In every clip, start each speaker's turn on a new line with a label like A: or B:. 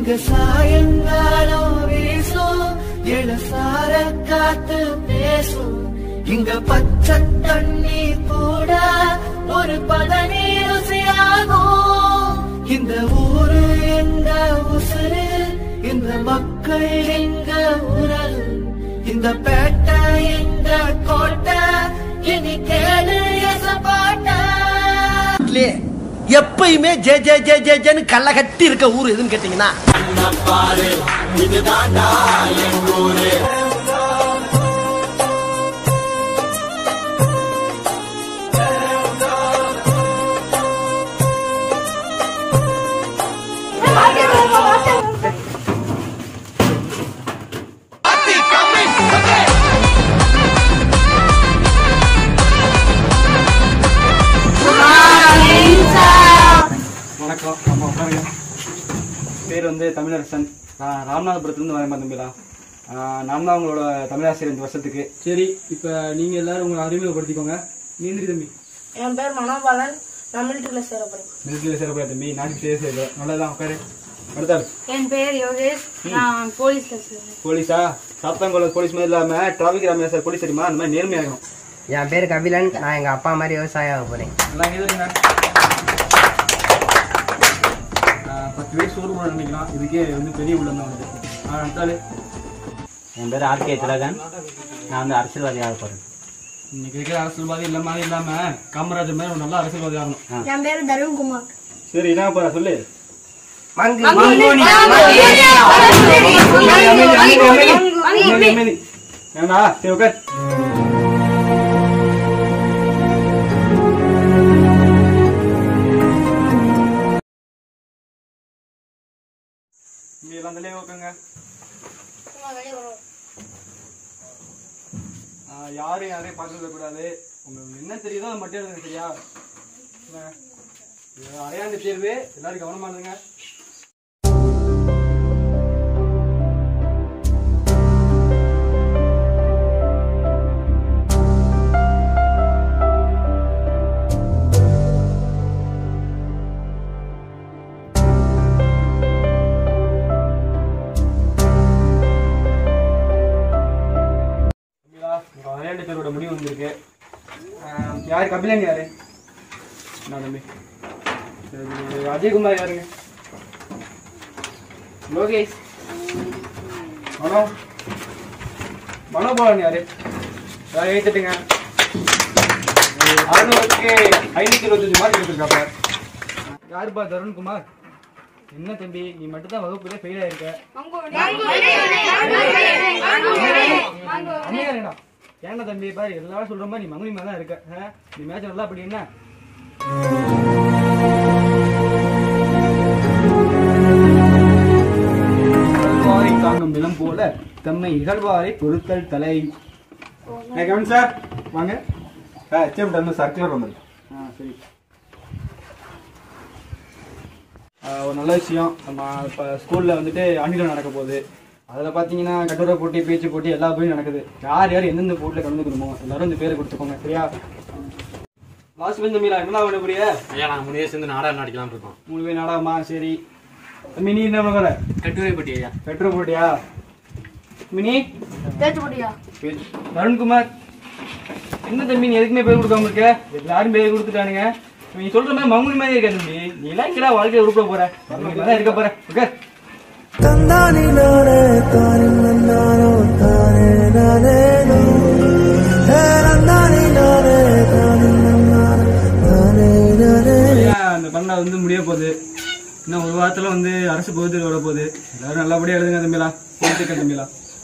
A: இங்க சாயங்காலம் வீசும் இளசார காத்து பேசும் இங்க பச்சை தண்ணி கூட ஒரு பதனி ருசியாகும் இந்த ஊரு எங்க உசுரு இந்த மக்கள் எங்க உரல் இந்த பேட்டை எங்க கோட்டை இனி கேளு எசப்பாட்ட
B: எப்பயுமே ஜே ஜே ஜே ஜே ஜேன்னு கள்ள கட்டி இருக்க ஊர் எதுன்னு கேட்டீங்கன்னா
C: வணக்கம் ஆமா உட்காருங்க பேர் வந்து தமிழரசன் நான் ராமநாதபுரத்துலேருந்து வரேன் தம்பிலா நான் தான் உங்களோட தமிழாசிரியர் இந்த வருஷத்துக்கு சரி இப்போ நீங்கள் எல்லாரும் உங்களை அறிமுகப்படுத்திக்கோங்க நீந்திரி தம்பி
D: என் பேர் மனோபாலன் நான் மிலிட்டரியில் சேரப்படுறேன்
C: மிலிட்டரியில் சேரப்பா தம்பி நாட்டுக்கு சேர சேர நல்லதான் உட்காரு அடுத்தாரு
D: என் பேர் யோகேஷ் நான் போலீஸில் சேர்றேன்
C: போலீஸா சாத்தாங்குளம் போலீஸ் மாதிரி இல்லாமல் டிராஃபிக் ராமையா சார் போலீஸ் தெரியுமா அந்த மாதிரி நேர்மையாகணும்
E: என் பேர் கபிலன் நான் எங்க அப்பா மாதிரி விவசாயம் ஆக போறேன்
C: எல்லாம் எழுதுங்க பத்து பேர் சோறு போட நினைக்கலாம் இதுக்கே வந்து பெரிய உள்ளம் தான் வந்து அடுத்தாரு
F: என் பேர் ஆர்கே திலகன் நான் வந்து அரசியல்வாதி ஆக போறேன்
C: இன்னைக்கு இருக்கிற அரசியல்வாதி இல்ல மாதிரி இல்லாம காமராஜர் மாதிரி ஒரு நல்ல அரசியல்வாதி ஆகணும்
D: என் பேர் தருண்குமார்
C: சரி என்ன போற சொல்லு
E: மங்கு
C: அமைதி, அமைதி. ஏண்டா சரி உட்கார் இங்க எல்லாம் தலையே உட்காங்க ஆஹ் யாரும் யாரையும் பார்க்க கூடாது உங்களுக்கு என்ன தெரியுதோ அதை மட்டும் எழுதுங்க சரியா என்ன? இது அரையாண்டு தேர்வு எல்லாரும் கவனமா இருங்க தம்பிகளா, உங்க அரையாண்டு பேரோட முடிவு வந்திருக்கு ஆஹ் யாரு கபிலன் யாரு என்ன தம்பி சரி, அஜயகுமார் யாருங்க லோகேஷ் மனோ மனோபாலன் யாரு யாரும் ஏத்துட்டுங்க அறுநூறுக்கு ஐநூத்தி இருபத்தஞ்சு மார்க் எடுத்திருக்காப்ப யாருப்பா தருண்குமார் என்ன தம்பி நீ மட்டும் தான் வகுப்புல ஃபெயில் ஆயிருக்க அமைதியாடா ஏன்டா தம்பி பாரு எல்லாரும் சொல்ற மாதிரி நீ மங்குனி மாதிரி தான் இருக்க ஆ? நீ மேட்ச் நல்லா அப்படி என்ன இகழ்வாரை தாங்கும் நிலம் போல தம்மை இகழ்வாரை பொறுத்தல் தலை கவன் சார் வாங்க ஹெச்எம் டன் சர்க்குலர் வந்திருக்கு ஆ சரி ஆ, ஒரு நல்ல விஷயம் நம்ம இப்போ ஸ்கூலில் வந்துட்டு ஆண்டில் நடக்க போகுது அதில் பார்த்தீங்கன்னா கட்டுரை போட்டி பேச்சு போட்டி எல்லா போயும் நடக்குது யார் யார் எந்தெந்த போட்டியில் கலந்துக்கணுமோ எல்லாரும் இந்த பேரை கொடுத்துக்கோங்க சரியா வாசுபன் தம்பிலா என்ன பண்ண புரிய
F: ஐயா நான் முடிய சேர்ந்து நாடகம் நடிக்கலாம் இருக்கோம்
C: மூணு பேர் நாடகமா சரி மினி என்ன பண்ண
F: கட்டுரை பட்டி ஐயா
C: கட்டுரை போட்டியா மினி
D: பேச்சு போட்டியா
C: பேச்சு. தருண்குமார் என்ன தம்பி நீ எதுக்குமே பேர் கொடுக்காம இருக்க எல்லாரும் பேர் கொடுத்துட்டானுங்க நீ சொல்ற மாதிரி மங்குனி மாதிரி இருக்க தம்பி நீ எல்லாம் இங்கடா வாழ்க்கையை உருப்பட போற மங்குனி மாதிரி தான் இருக்க போற ஓகே
A: தந்தானி நானே தானே நானோ தானே நானேனோ ஹே நந்தானி நானே தானே நானோ தானே நானே
C: அந்த பண்ண வந்து முடிய போகுது இன்னும் ஒரு வாரத்துல வந்து அரசு பொது வர போகுது எல்லாரும் நல்லபடியா எழுதுங்க தம்பிலா வாழ்த்துக்க தம்பிலா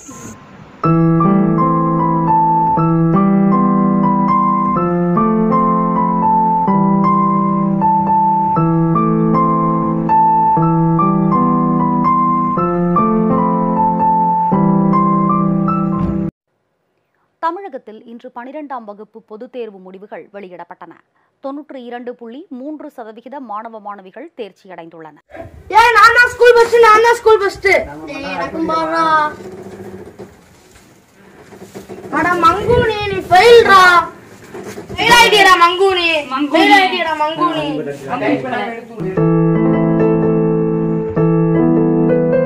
G: தமிழகத்தில் இன்று பனிரெண்டாம் வகுப்பு பொதுத் தேர்வு முடிவுகள் வெளியிடப்பட்டன தொன்னூற்றி இரண்டு புள்ளி மூன்று சதவிகித மாணவ மாணவிகள் தேர்ச்சியடைந்துள்ளனர்
D: ஏய் நான் தான் ஸ்கூல் ஃபர்ஸ்ட் நான் தான் ஸ்கூல் ஃபர்ஸ்ட் எனக்கும் பாரா அட மங்குனி நீ ஃபெயில்ரா ஃபெயில் ஆயிட்டியடா மங்குனி ஃபெயில் ஆயிட்டியடா மங்குனி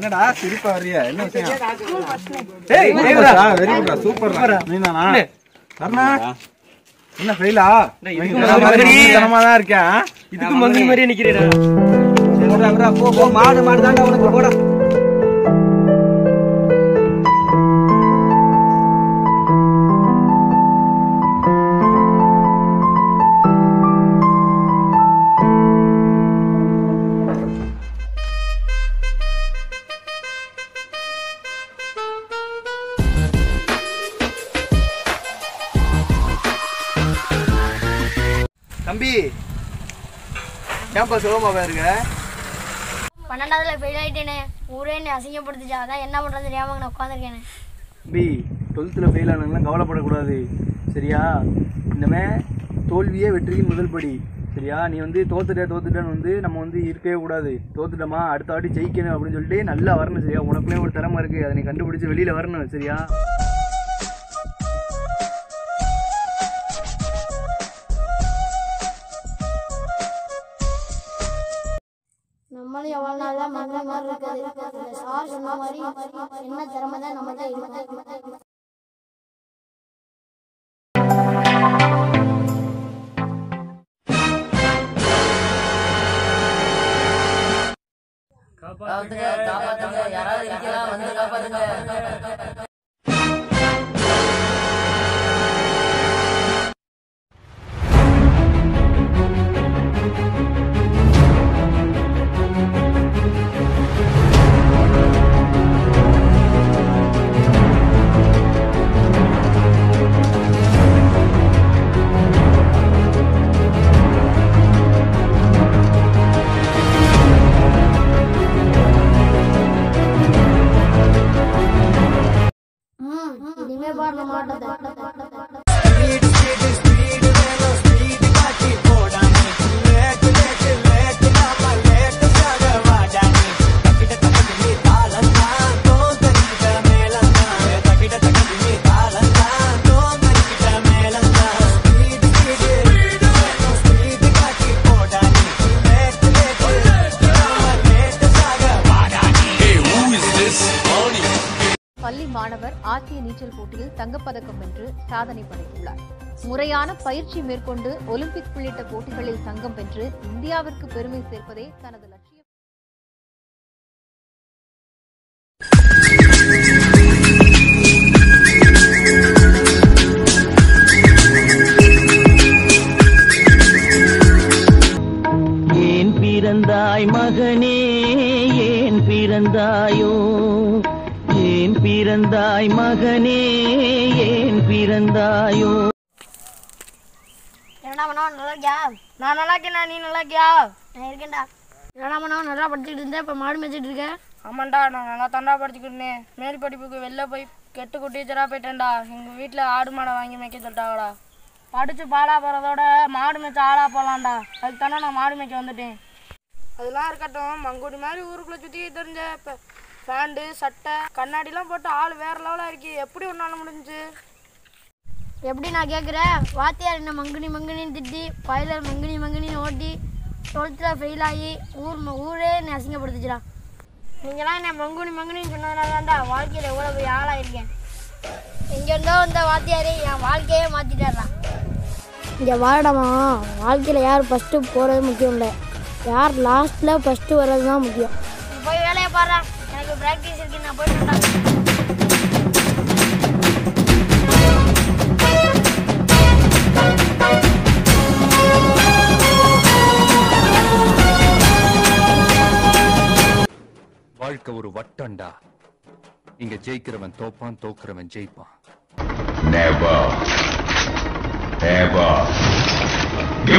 C: என்னடா சிரிப்பா வர்றியா என்ன விஷயம்
B: ஏய்
C: வெரி குட்ரா சூப்பர்ரா நீதானா கர்ணா என்ன ஃபெயிலா தனமா தான் இருக்கேன்
B: இதுக்கு மங்கி மாதிரியே நிக்கிறேடா
C: சரி, விட்றா, விட்றா, போ போ மாடு மாடு தாண்டா உனக்கு போடா
B: தம்பி ஏன்பா சுகமாவா இருக்க
D: பன்னெண்டாவதுல ஃபெயில் ஆயிட்டேனே ஊரே என்னை அசிங்கப்படுத்துச்சா அதான் என்ன பண்றது தெரியாம நான் உட்காந்துருக்கேனே
B: தம்பி டுவெல்த்தில் ஃபெயில் ஆனவங்களாம் கவலைப்படக்கூடாது சரியா இனிமே தோல்வியே வெற்றியின் முதல் படி சரியா நீ வந்து தோத்துட்ட தோத்துட்டேன்னு வந்து நம்ம வந்து இருக்கவே கூடாது தோத்துட்டோமா அடுத்த வாட்டி ஜெயிக்கணும் அப்படின்னு சொல்லிட்டு நல்லா வரணும் சரியா உனக்குள்ளே ஒரு திறமை இருக்கு அதை நீ கண்டுபிடிச்சு வெளியில வரணும் சரியா
D: நம்மளும் எவ்வளவு நாள் தான் மங்க மாதிரி இருக்காது இந்த சார் சொன்ன மாதிரி என்ன திறமை தான் நம்ம தான் இருக்கு ம், இனிமே பாருங்க மாட்டேன்
G: பள்ளி மாணவர் ஆசிய நீச்சல் போட்டியில் தங்கப்பதக்கம் வென்று சாதனை படைத்துள்ளார் முறையான பயிற்சி மேற்கொண்டு ஒலிம்பிக் உள்ளிட்ட போட்டிகளில் தங்கம் வென்று இந்தியாவிற்கு பெருமை சேர்ப்பதே தனது லட்சியம்
H: ஏன் பிறந்தாய் மகனே ஏன் பிறந்தாயோ ஏன் பிறந்தாய் மகனே ஏன் பிறந்தாயோ
D: என்னடா மனோ நல்லா இருக்கியா நான் நல்லா இருக்கேன் நீ நல்லா இருக்கியா நான் இருக்கேன்டா என்னடா மனோ நல்லா படிச்சுட்டு இருந்தேன் இப்போ மாடு மேய்ச்சிட்டு இருக்கேன்
I: ஆமாண்டா நான் நல்லா தாண்டா படிச்சுக்கிட்டேன் மேல் படிப்புக்கு வெளில போய் கெட்டு டீச்சராக போயிட்டேன்டா எங்கள் வீட்டில் ஆடு மாடை வாங்கி மேய்க்க சொல்லிட்டாங்கடா படித்து பாலா போகிறதோட மாடு மேய்ச்ச ஆளா போகலாம்டா அதுக்கு தானே நான் மாடு மேய்க்க வந்துட்டேன் அதெல்லாம் இருக்கட்டும் மங்குடி மாதிரி ஊருக்குள்ளே சுற்றி தெரிஞ்ச இப்போ பேண்டு சட்டை கண்ணாடிலாம் போட்டு ஆள் வேறு லெவலாக இருக்கு எப்படி ஒன்றால் முடிஞ்சுச்சு
D: எப்படி நான் கேட்குறேன் வாத்தியார் என்ன மங்குனி மங்குனின்னு திட்டி பயிலர் மங்குனி மங்குனின்னு ஓட்டி டுவெல்த்தில் ஃபெயில் ஆகி ஊர் ம- ஊரே என்னை அசிங்கப்படுத்துச்சுடா நீங்களாம் என்ன மங்குனி மங்குனின்னு சொன்னதுனால தான்டா வாழ்க்கையில் எவ்வளோ பெரிய ஆளாயிருக்கேன் எங்கேருந்தோ வந்த வாத்தியார் என் வாழ்க்கையே மாற்றிட்டாரா இங்கே வாடமா வாழ்க்கையில் யார் ஃபஸ்ட்டு போகிறது முக்கியம் இல்லை யார் லாஸ்ட்டில் ஃபஸ்ட்டு வர்றது தான் முக்கியம் போய் வேலையை பாடுறா எனக்கு ப்ராக்டிஸ் இருக்கு நான் போயிட்டு
J: வாழ்க்கை ஒரு வட்டம்டா இங்க ஜெயிக்கிறவன் தோப்பான் தோக்குறவன் ஜெயிப்பான்
K: Never, ever